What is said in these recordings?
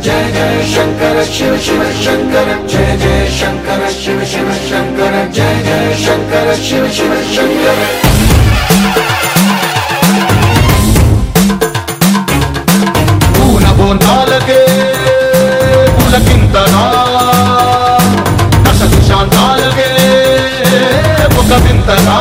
జయ జయ శంకర శివ శివ శంకర జయ జయ శంకర శివ శివ శంకర జయ జయ శంకర శివ శివ శంకర పూన బోందాలకే పులకింతనా దశ దిశాంతాలకే ఒక వింతనా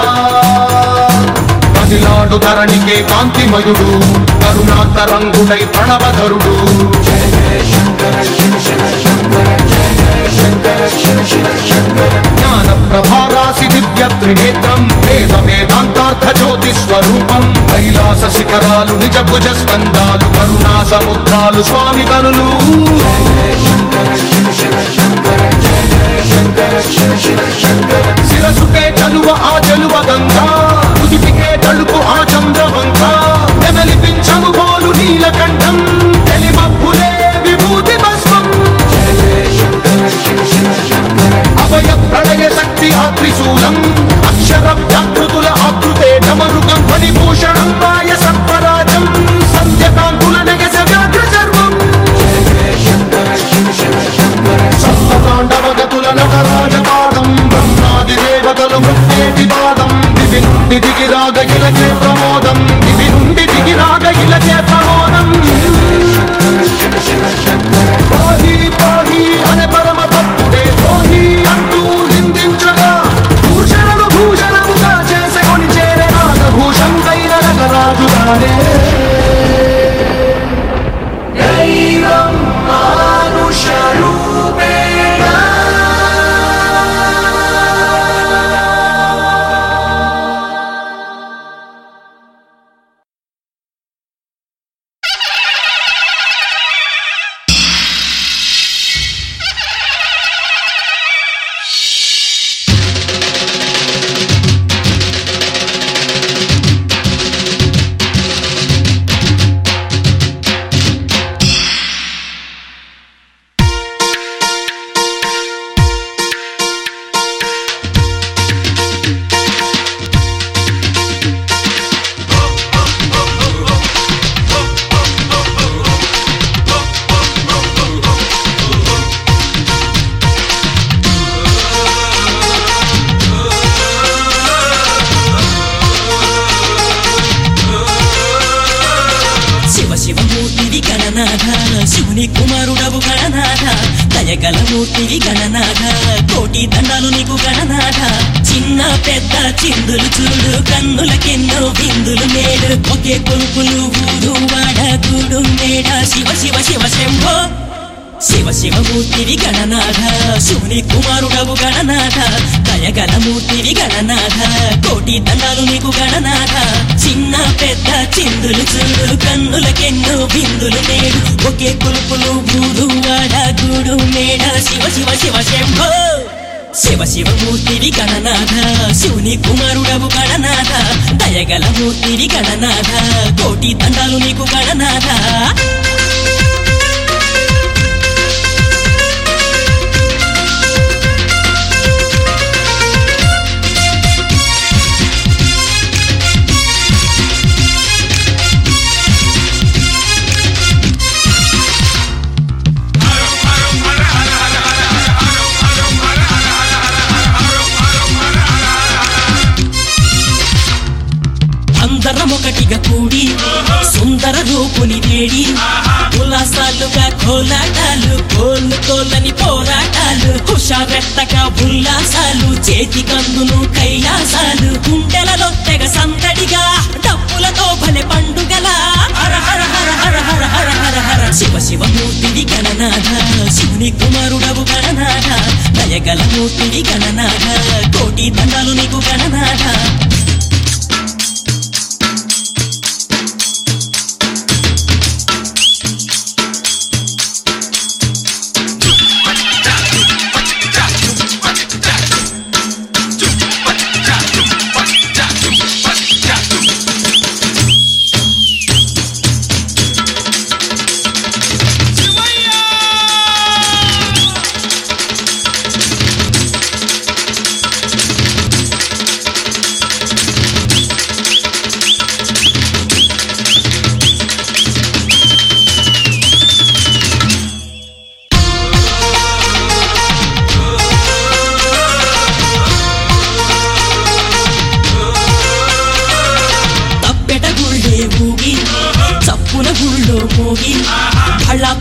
కదిలాడు ధరణికే కాంతిమయుడు కరుణాంతరంగుడై ప్రణవధరుడు జయ జయ శంకర శివ శివ శంకర జయ జయ శంకర శివ శివ శంకర జ్ఞాన ప్రభారాసి దివ్య త్రినేత్రం వేద వేదాంతార్థ జ్యోతి స్వరూపం కైలాస శిఖరాలు నిజ భుజ స్కందాలు కరుణా సముద్రాలు స్వామి కనులు జయ శంకర శివ శివ శంకర జయ జయ శంకర శివ శివ శంకర శిరసుకే చలువ ఆ జలువ గంగా ఉదిపికే తలుపు ఆ చంద్రవంక నెమలిపించము పోలు నీలకంఠం తెలిమప్పులే విభూతి భస్మం జయ జయ శంకర శివ శివ శంకర అభయ ప్రళయ శక్తి ఆ త్రిశూలం అక్షర వ్యాకృతుల ఆకృతే డమరుగం ఫణిభూషణం మాయ సర్పరాజం సంధ్యకాంతుల నగస వ్యాఘ్ర సర్వం జయ జయ శంకర శివ శివ శంకర సప్తతాండవగతుల నటరాజపాదం బ్రహ్మాది దేవతలు మృత్యేటి పాదం దివి నుండి దిగి రాగ ఇలకే ప్రమోదం దివి నుండి దిగి రాగ ఇలకే ప్రమోదం శివ శివ శంకర పాహి పాహి అనే పరమ భక్తుడే ద్రోహి అంటూ నిందించగా భూషణను భూషణముగా చేసుకొని చేరే నాగభూషణుడైన నగరాజుగానే దైవం మానుష రూపేణ శివ శివమూర్తివి గణనాథ శివుని కుమారుడవు గణనాథ దయగల మూర్తివి గణనాథ కోటి దండాలు నీకు గణనాథ చిన్న పెద్ద చిందులు చూడు కన్నులకెన్నో బిందులు మేడు ఒకే కొలుపులు ఊరు వాడ గూడు మేడ శివ శివ శివ శంభో శివ శివమూర్తివి గణనాథ శివుని కుమారుడవు గణనాథ దయగల మూర్తివి గణనాథ కోటి దండాలు నీకు గణనాథ చిన్న పెద్ద చిందులు చూడు కన్నులకెన్నో బిందులు నేడు ఒకే కులుపులు బూడు వాడ గూడు మేడ శివ శివ శివ శంభో శివ శివమూర్తివి గణనాథ శివుని కుమారుడవు గణనాథ దయగల మూర్తివి గణనాథ కోటి దండాలు నీకు గణనాథ అందరం ఒకటిగా కూడి సుందర రూపుని వేడి ఉల్లాసాలుగా కోలాటాలు కోళ్ళు కోళ్ళని పోరాటాలు హుషారెత్తగా ఉల్లాసాలు చేతి కందును కైలాసాలు గుండెలలో తెగ సందడిగా డప్పులతో భలే పండుగల హర హర హర హర హర హర హర హర శివ శివమూర్తివి గణనాథ శివుని కుమారుడవు గణనాథ దయగల మూర్తివి గణనాథ కోటి దండాలు నీకు గణనాథ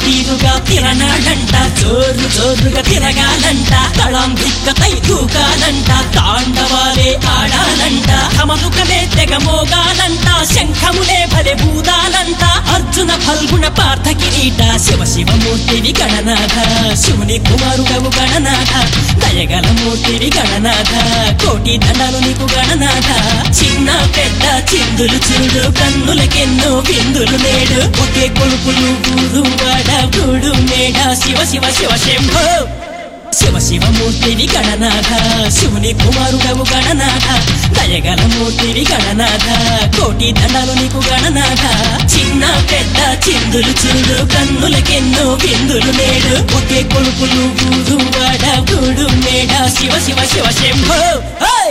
తీరుగా తిరనాడంట జోరు జోరుగా తిరగాలంట తళం దిక్కతై దూకాలంట తాండవాలే ఆడాలంట కమలుకలే తెగ మోగాలంట శంఖములే భలే భూదాలంట అర్జున ఫల్గుణ పార్థ కిరీట శివ శివమూర్తివి గణనాథ శివుని కుమారుడవు గణనాథ దయగల మూర్తివి గణనాథ కోటి దండాలు నీకు గణనాథ చిన్న పెద్ద చిందులు చూడు కన్నులకెన్నో బిందులు నేడు ఒకే కొలుపులు ఊరు వాడ గూడు మేడ శివ శివ శివ శంభో శివ శివమూర్తివి గణనాథ శివుని కుమారుడవు గణనాథ దయగల మూర్తివి గణనాథ కోటి దండాలు నీకు గణనాథ చిన్న పెద్ద చిందులు చూడు కన్నులకెన్నో బిందులు నేడు ఒకే కొలుపులు ఊరు వాడ గూడు మేడ శివ శివ శివ శంభో హై!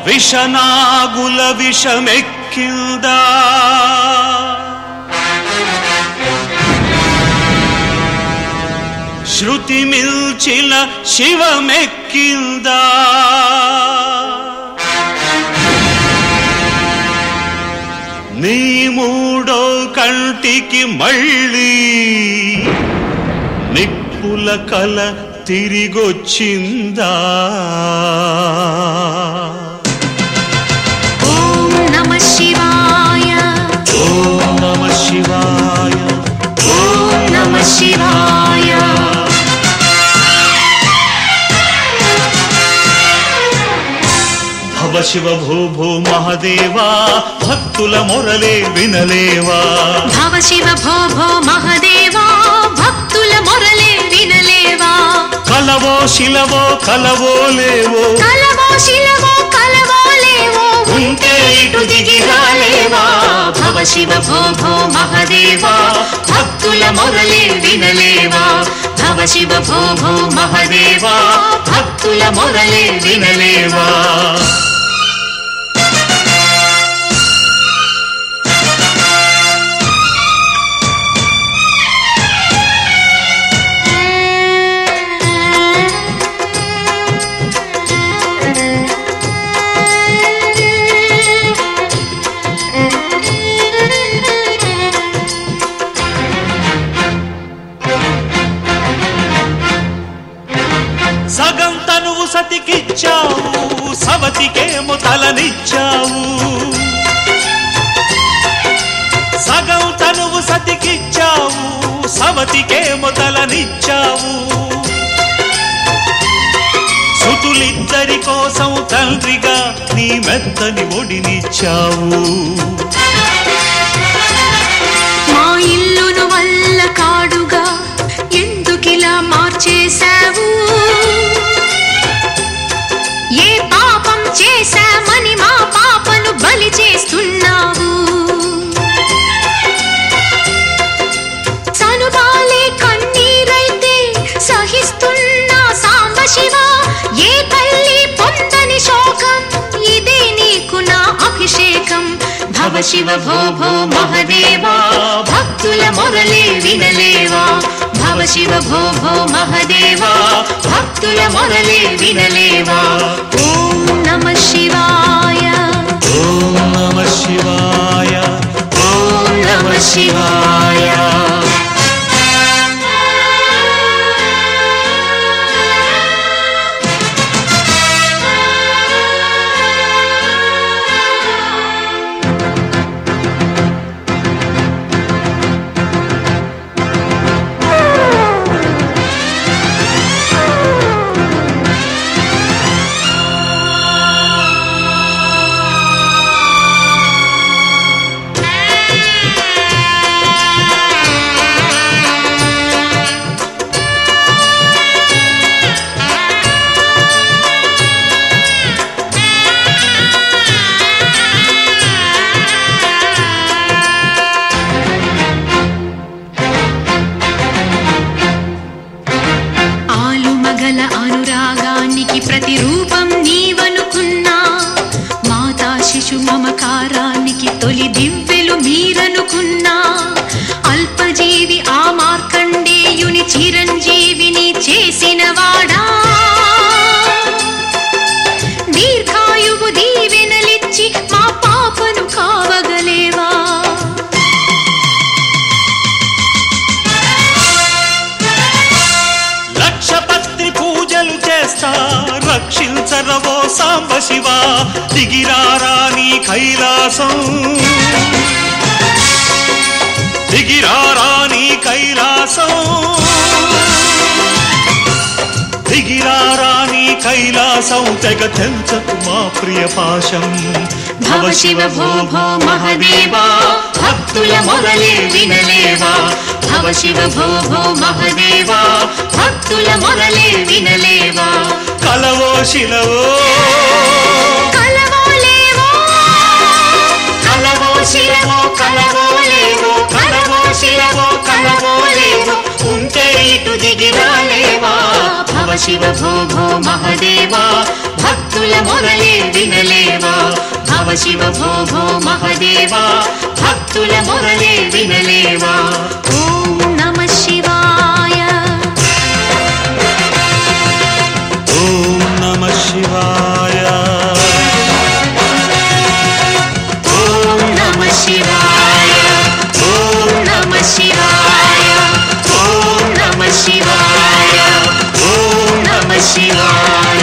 విషనాగుల విషమెక్కిందా శృతి మిల్చిన శివమెక్కిందా నీ మూడో కంటికి మళ్ళీ నిప్పుల కల తిరిగొచ్చిందా ఓం నమ శివాయ ఓం నమ శివాయ ఓం నమ శివాయ భవ శివ భూ భూ మహదేవా భక్తుల మొరలే వినలేవా భవ శివ భో భో మహదేవా భక్తుల మొరలే వినలేవా కలవో శిలవో కలవో లేవో కలవో శిలవో కలవో లేవో ఉంటే ఇటు దిగి రాలేవా భవ శివ భో భో మహదేవా భక్తుల మొరలే వినలేవా భవ శివ భో భో మహదేవా భక్తుల మొరలే వినలేవా సగం తనువు సతికిచ్చావు సవతికేమో తలనిచ్చావు సగం తనువు సతికిచ్చావు సవతికేమో తలనిచ్చావు సుతులిద్దరి కోసం తండ్రిగా నీ మెత్తని ఒడినిచ్చావు మా ఇల్లును వల్ల కాడుగా ఎందుకిలా మార్చేశావు ఏ పాపం చేశామని మా పాపను బలి చేస్తున్నావు సనుబాలే కన్నీరైతే సహిస్తున్నా సాంబ శివ ఏ తల్లి పొందని శోకం ఇదే నీకు నా అభిషేకం భవ శివ భో భో మహదేవా భక్తుల మొరలే వినలేవా భవ శివ భో భో మహదేవా భక్తుల మొరలే వినలేవా ఓం నమ శివాయ ఓం నమ శివాయ ఓం నమ శివాయ ఆలుమగల అనురాగానికి ప్రతిరూపం నీవనుకున్నా మాతా శిశు మమకారానికి తొలి దివ్వెలు మీరనుకున్నా అల్పజీవి ఆ మార్కండేయుని చిరంజీవిని చేసినవాడా దీర్ఘాయువు దీవెనలిచ్చి మా పాపను కావగలేవా లక్ష పత్రి పూజలు చేస్తా రక్షించరవో సాంబ శివ దిగిరారా నీ కైలాసం దిగిరారా నీ కైలాసం దిగిరారా నీ కైలాసం తెగ తెంచకు మా ప్రియ పాశం భవ శివ భో భో మహదేవా భక్తుల మొరలే వినలేవా భవ శివ భో భో మహదేవా భక్తుల మొరలే వినలేవా కలవో శిలవో కలవోలేవో కలవో శిలవో కలవోలేవో కలవో శిలవో కలవోలేవో ఉంటే ఇటు దిగి రాలేవా భవ శివ భో భో మహదేవా భక్తుల మొరలే వినలేవా శివ భో భో మహదేవా భక్తుల మొరలే వినలేవా ఓం నమ శివాయ ఓం నమ శివాయ ఓం నమ శివాయ ఓం నమ శివాయ ఓం నమ శివాయ ఓం నమ శివాయ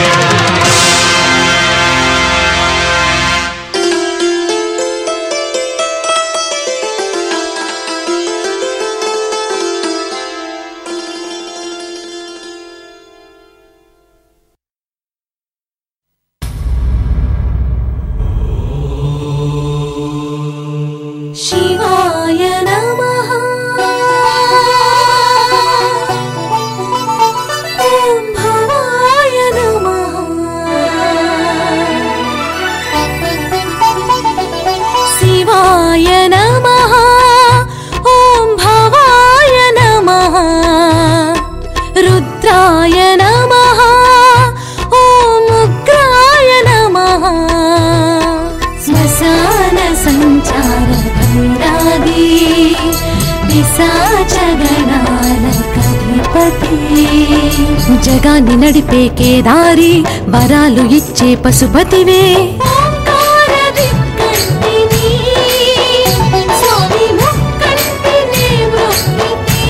शिवाय नमः ॐ भवाय नमः शिवाय नमः ॐ भवाय नमः रुद्राय नमः ॐ उग्राय नमः శ్మశాన సంచార భైరాగి పిశాచ గణాల కధిపతి జగాన్ని నడిపే కేదారి వరాలు ఇచ్చే పశుపతివే ఓంకార దిక్కంటిని, స్వామి ముక్కంటిని మొక్కితి.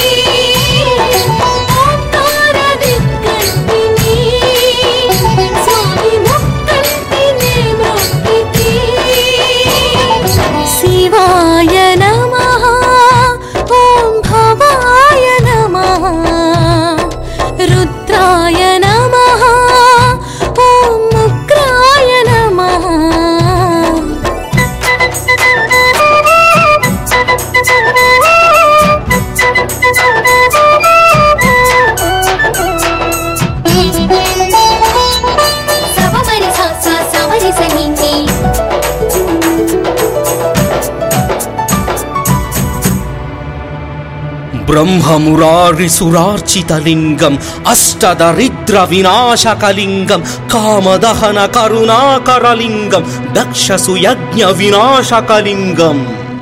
ఓంకార దిక్కంటిని, స్వామి ముక్కంటిని మొక్కితి. శివాయ నమః ఓం భవాయ నమః రుద్రాయ నమః ఓం ఉగ్రాయ నమః సవమరి స స సవరి సహించి బ్రహ్మమురారిసురార్చితలింగం అష్టదరిద్ర వినాశకలింగం కామదహన కరుణాకరలింగం దక్షసు యజ్ఞ వినాశకలింగం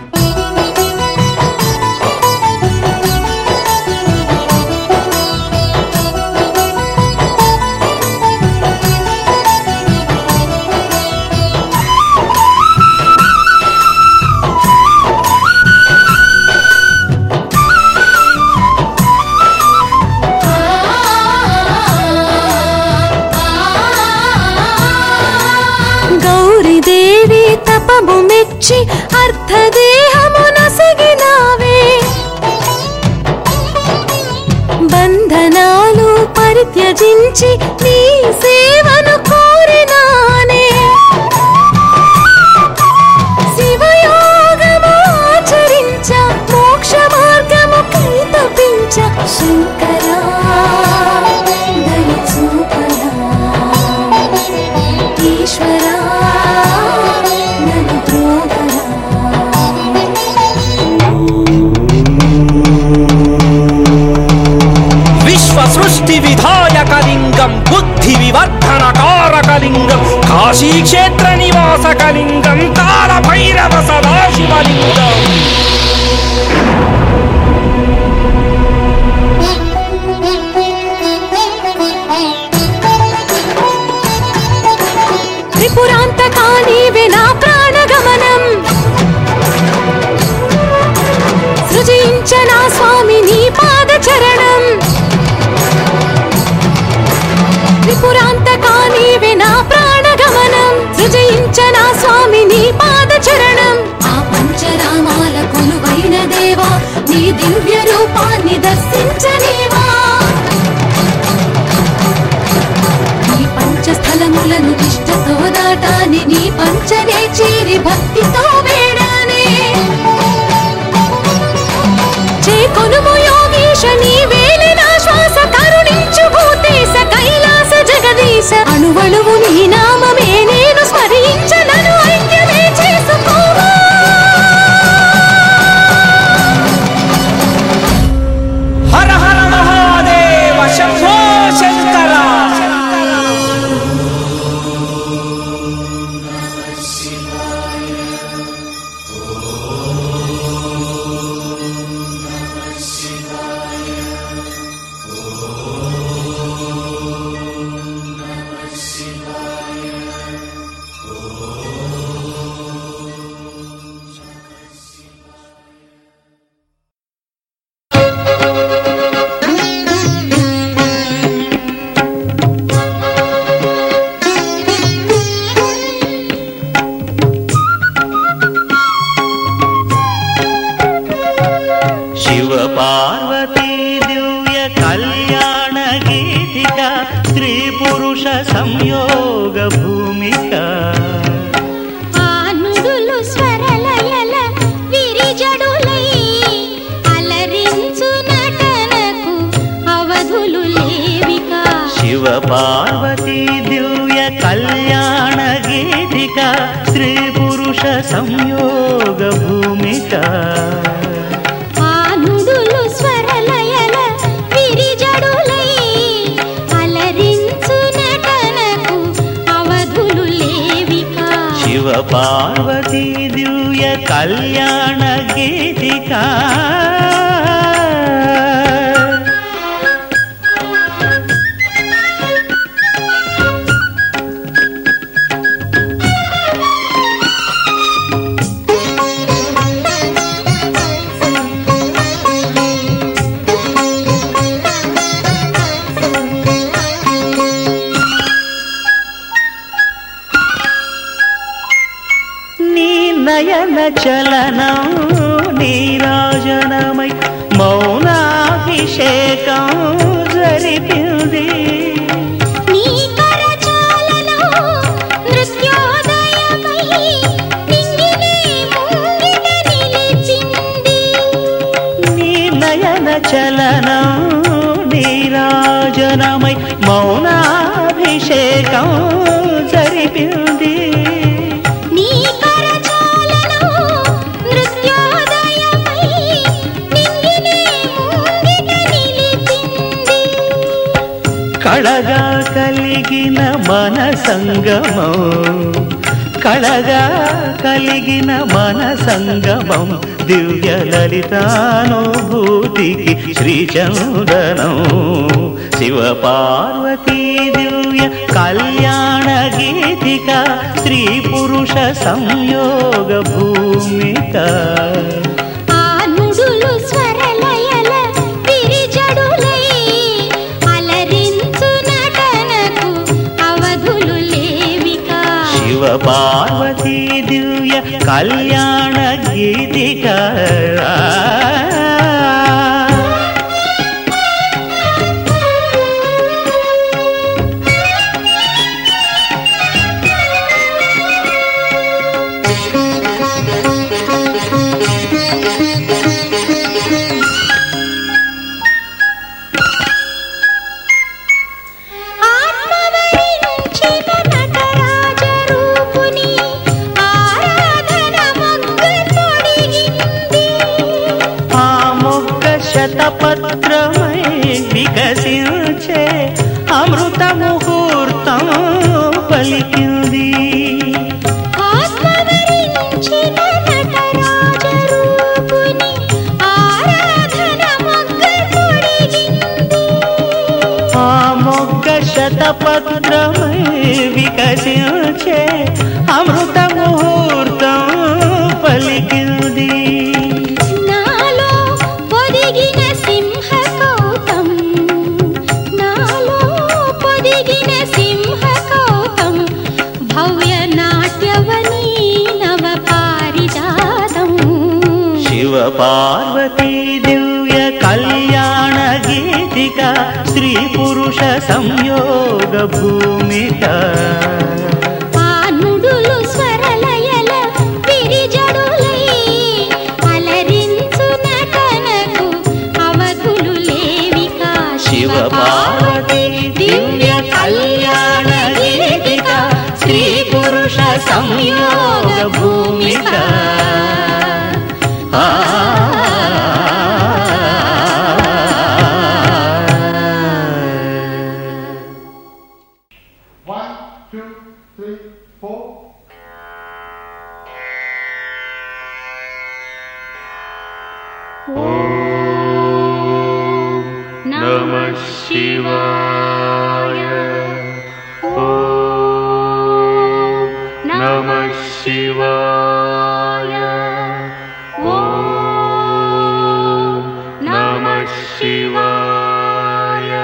గౌరీదేవి తపము మెచ్చి అర్థదేహము నసగినావే బంధనాలు పరిత్యజించి నీ సేవను కోరినానే శివయోగము ఆచరించ మోక్ష మార్గము కై తపించ శంకరా దయ చూపరా ఈశ్వరా నన్ను ద్రోహరా విశ్వ సృష్టి విధాయకలింగం బుద్ధి వివర్ధన కారకలింగం కాశీక్షేత్ర నివాసకలింగం కాల భైరవ సదాశివలింగం త్రిపురాంతకానీవే నా ప్రాణగమనం సృజించ నా స్వామి నీ పాద చరణం త్రిపురాంతకానీవే నా ప్రాణగమనం సృజించ నా స్వామి నీ పాద చరణం ఆ పంచరామాల కొలువైన దేవా నీ దివ్య రూపాన్ని దర్శించనేవా నీ పంచస్థలములను నిష్ఠతో దాటాని నీ పంచనే చేరి భక్తితో వేడానే చేకొనుము యోగీశ నీ వేలిన శ్వాస కరుణించు భూతేశ కైలాస జగదీశ అణువణువు నీ నామమే నేను స్మరించ నన్ను ఐక్యమే చేసుకోవా హర హర మహాదేవ శంభో శంకర సంయోగ భూమిక ఆనుడులు స్వరలయల విరిజడులై అలరించు నటనకు అవధులు లేవిక శివ పార్వతీ దివ్య కళ్యాణ గీతిక స్త్రీ పురుష సంయోగ భూమిక ఆనుడులు స్వరలయల విరిజడులై అలరించు నటనకు అవధులు లేవిక శివ పార్వతీ దివ్య కళ్యాణ గీతిక నీ నయన చలనం నీరాజనమై మౌనాభిషేకం జరిపింది నీ కరచాలనం నృత్యోదయమై నింగినే ముంగిట నిలిచింది నీ నయన చలనం నీరాజనమై మౌనాభిషేకం జరిపింది నీ కరచాలనం నృత్యోదయమై నింగినే ముంగిట నిలిచింది కళగా కలిగిన మన సంగమం కళగా కలిగిన మన సంగమం దివ్య లలితానుభూతికి శ్రీచందనం శివ పార్వతీ దివ్య కళ్యాణ గీతిక స్త్రీ పురుష సంయోగ భూమిక ఆనుడులు స్వరలయల విరిజడులై అలరించు నటనకు అవధులు లేవిక శివ పార్వతీ దివ్య కళ్యాణ గీతిక ఆత్మవరించిన నటరాజ రూపుని ఆరాధన మొగ్గ తొడిగింది ఆ మొగ్గ శతపత్రమై వికసించే అమృత ముహూర్తం పలికింది ఆత్మవరించిన నటరాజ రూపుని ఆరాధన మొగ్గ తొడిగింది ఆ మొగ్గ శతపత్రమై వికసించే అమృత ముహూర్తం పలికింది నాలో పొదిగిన సింహకౌతం నాలో పొదిగిన సింహకౌతం భవ్య నాట్యవనీ నవ పారిజాతం శివ పార్వతీ దివ్య కళ్యాణ గీతిక స్త్రీ పురుష సంయోగ భూమిక ఆనుడులు స్వరలయల విరిజడులై అలరించు నటనకు అవధులు లేవిక శివ పార్వతీ దివ్య కళ్యాణ గీతిక స్త్రీ పురుష సంయోగ భూమిక ఆ One, two, three, four. నమ శివాయ నమ శివాయ నమ శివాయ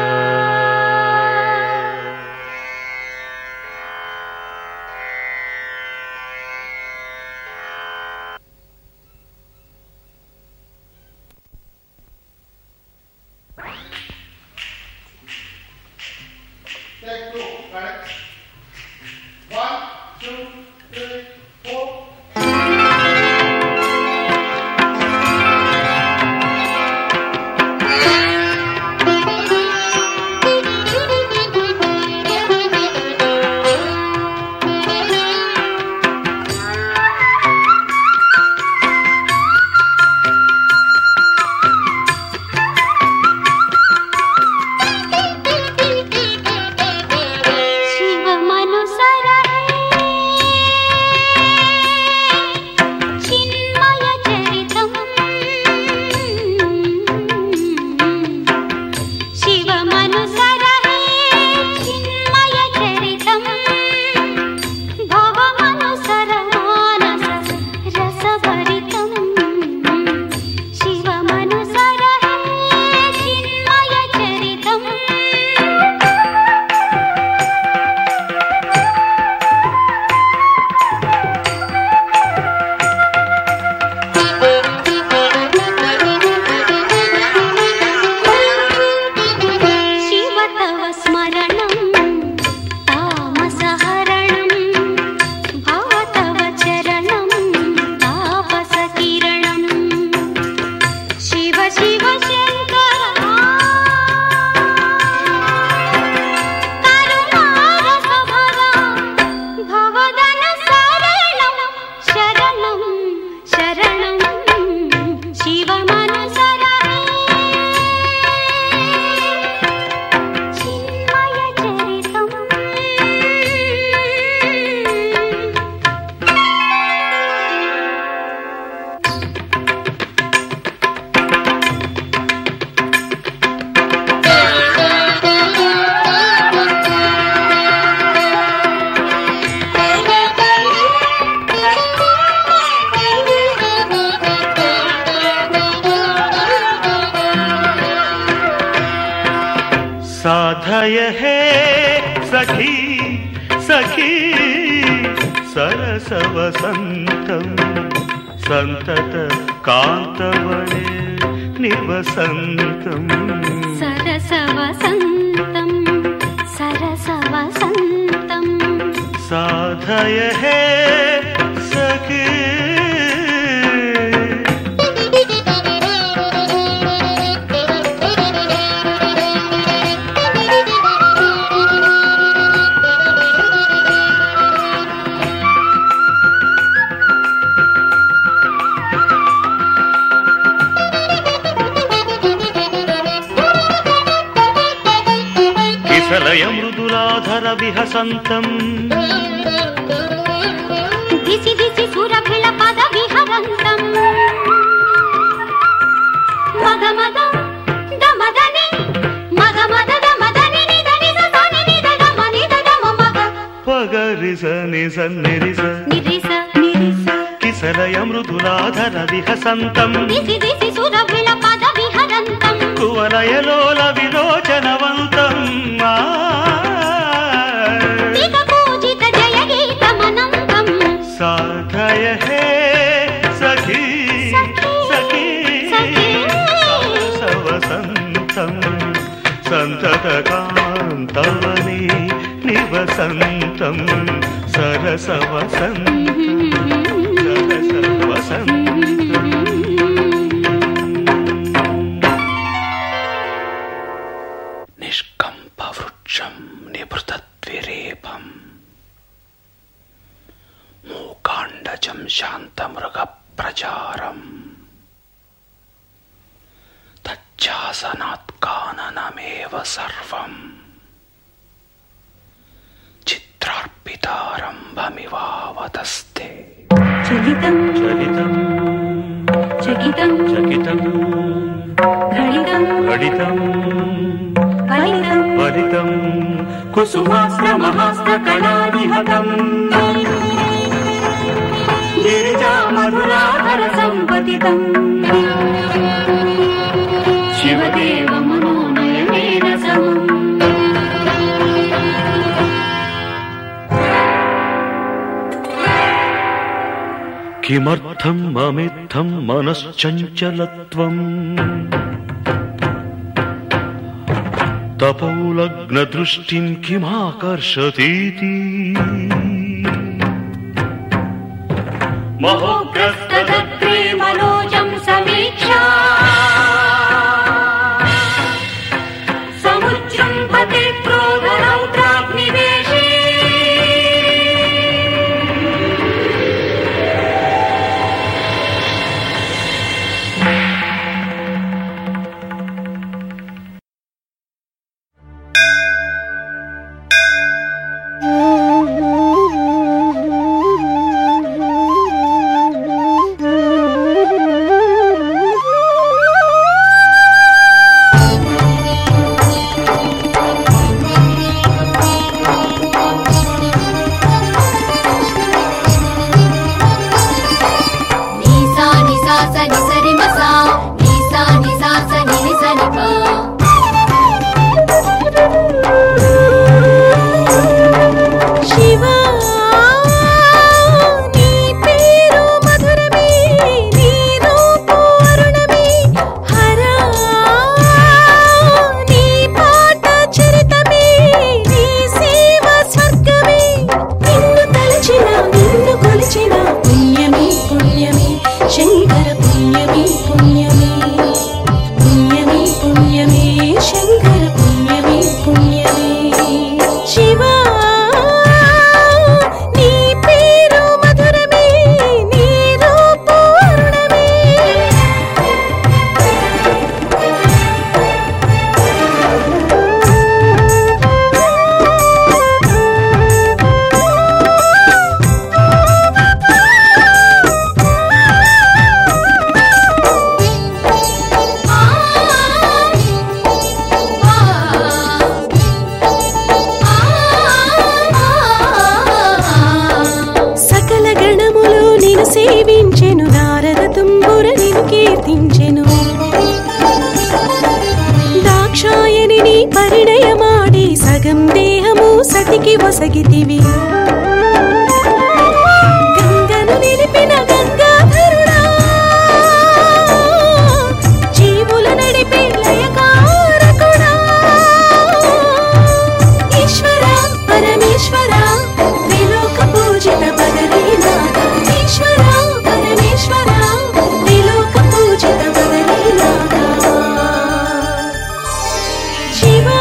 शिव मनुसर चिन्मय चरितम् शिव मनुसर चिन्मय चरितम् भव मनुसर मानस रसभरितम् शिव मनुसर चिन्मय चरितम् शिव तव स्मरणं तामसहरणं भव तव चरणं तापसकिरणं शिव शिव शङ्कर करुणारसभरा भवदन शरणं शरणं शरणं शिवमनुसर चिन्मय चरितम् साधय हे सखी सखी सरसवसन्तम् सन्तत कान्तवने निवसन्तम् सरसवसन्तं सरसवसन्तं साधय हे सखी किसलय मृदुलाधर विहसन्तम् దిసి దిసి సురభిళ పద విహరంతం మగ మగ దమదని మగ మద దమదని నిదని సని నిద దమ నిద దమ మగ పగరిస నిస నిరిస నిరిస నిరిస కిసలయ మృదులాధర విహసంతం దిసి దిసి సురభిళ పద విహరంతం కువలయలోల విరోచనవంతం ఆ. దిగ పూజిత జయ గీతమనంతం సాధయ హే సఖీ సఖీ సవసంతం సంతత కాంతవని నివసంతం సరసవసంతం నిష్కంపవృక్షం నిభృతద్విరేపం మూకాండజం శాంతమృగ ప్రచారం తచ్చాసనాత్కాననమేవ సర్వం చిత్రార్పితారంభమివావతస్తే చలితం చలితం చకితం చకితం గళితం గడితం ఫలితం ఫలితం కుసుమాశ్రమహస్తకళానిహతం గిరిజామధురాధర సంపతితం శివదేవ మనోనయనేన సమం కిమర్థం మమిత్థం మనశ్చంచలత్వం తపోలగ్న దృష్టిం కిమాకర్షతీతి మహోగ్రస్తదగ్రే మనోజం సమీక్షా సముజృంభతే క్రోధరౌద్రాగ్నివేశే నీసా నిసా స నిసరి మసా నీసా నిసా స ని నిస ని పా శివా నీ పేరు మధురమే నీ రూపు అరుణమే హరా నీ పాట చరితమే నీ సేవ స్వర్గమే నిన్ను తలచిన నిన్ను కొలిచిన పుణ్యమే పుణ్యమే శంకర పుణ్యమే పుణ్యమే పుణ్యమే పుణ్యమే శంకర పుణ్యమే పుణ్యమే శివా నీ పేరు మధురమే నీ రూపు అరుణమే సకల గణములు నిన్ను సేవించెను నారద తుంబుర నిన్ను కీర్తించెను దాక్షాయని నీ పరిణయమాడి సగం దేహము సతికి వసగితివి గంగను నిలిపిన గంగాధరుడా జీవుల నడిపే లయకారకుడా ఈశ్వర పరమేశ్వర త్రిలోక పూజిత బదరీనాథ ఈశ్వర పరమేశ్వర త్రిలోక పూజిత బదరీనాథ శివా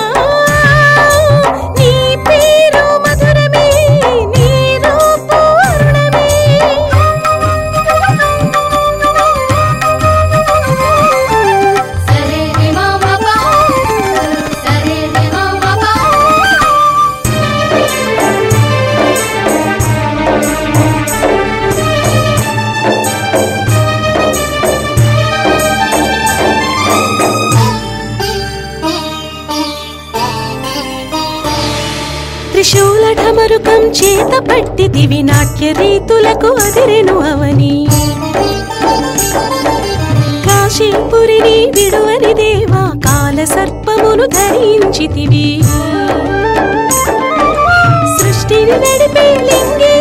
నీ పేరు మధురమే నీ రూపు అరుణమే సరే రే మామ పా సరే రే మామ పా త్రిశూల ఢమరుకం చేత పట్టి దివి నాట్య రీతులకు అదిరెను అవని కాశీపురిని విడువని దేవా కాల సర్పమును ధరించితివి సృష్టిని నడిపే లింగే